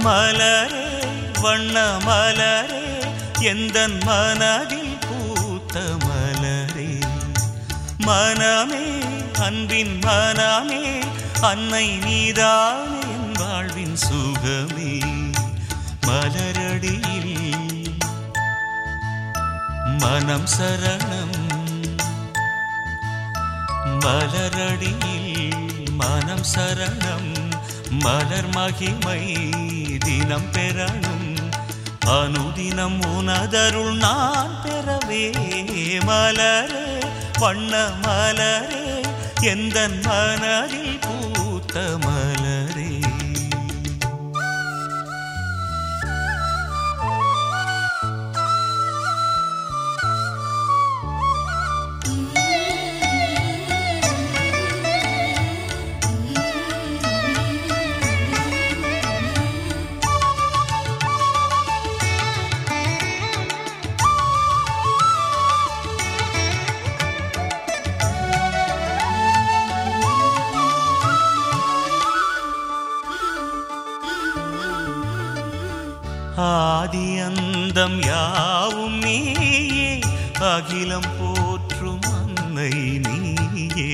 மலரே வண்ண மலரே எந்தன் மனதில் பூத்த மலரே மனமே அன்பின் மனமே அன்னை நீதானே என் வாழ்வின் சுகமே மலரடியில் மனம் சரணம் மலரடியில் மனம் சரணம் மலர் மகிமை தினம் பெறணும் அனுதினம் உனதருள் நான் பெறவே மலரே வண்ண மலரே எந்த மனதில் பூத்த மலரே ஆதி அந்தம் யாவும் நீயே அகிலம் போற்றும் அன்னை நீயே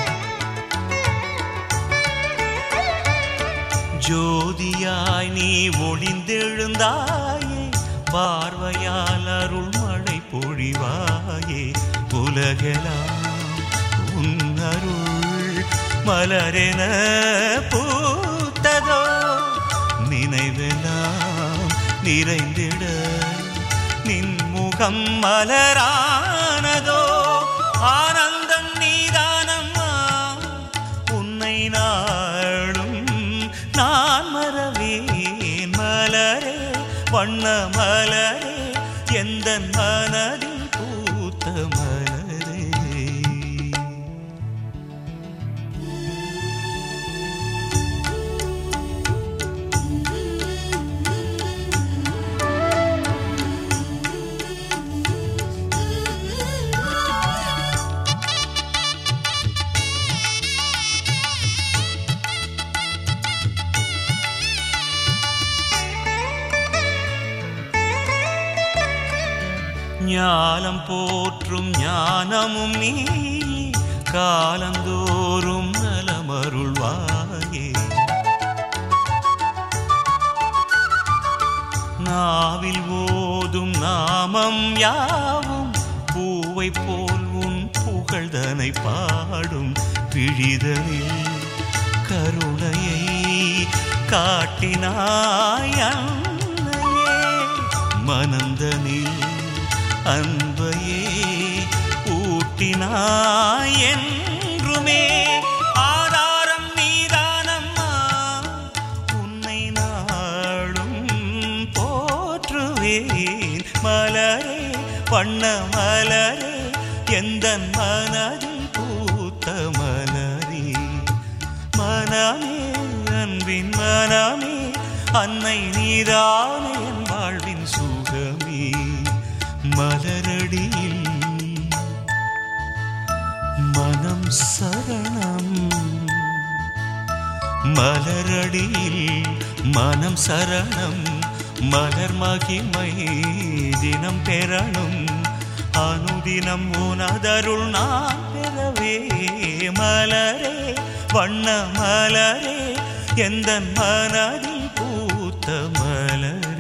ஜோதியாய் நீ ஒளிந்தெழுந்தாயே பார்வையால் அருள் மழை பொழிவாயே உலகெல்லாம் உன்னருள் மலரென பூத்ததோ நினைவெல்லாம் நிறைந்திட நின்முகம் மலரானதோ ஆனந்தம் நீதானம்மா உன்னை நாளும் நான் மறவேன் மலரே வண்ண மலரே எந்த மனதில் பூத்த மலரே ஞானம் போற்றும் ஞானமும் நீ காலந்தோறும் நலமருள்வாயே நாவில் ஓதும் நாமம் யாவும் பூவை போல் உன் புகழ்தனை பாடும் பிழிதனில் கருணையை காட்டினாய் அன்னையே மனந்தனில் அன்பையே ஊட்டினாய் என்றுமே ஆதாரம் நீதானம்மா உன்னை நாளும் போற்றுவேன் மலரே வண்ண மலரே எந்த மனதில் பூத்த மலரே மனமே அன்பின் மனமே அன்னை நீதானே என் வாழ்வின் சுகமே மலரடியில் மனம் சரணம் மலரடியில் மனம் சரணம் மலர் மகிமை தினம் பெறணும் அனுதினம் உனதருள் நான் பெறவே மலரே வண்ண மலரே எந்த மனதில் பூத்த மலரே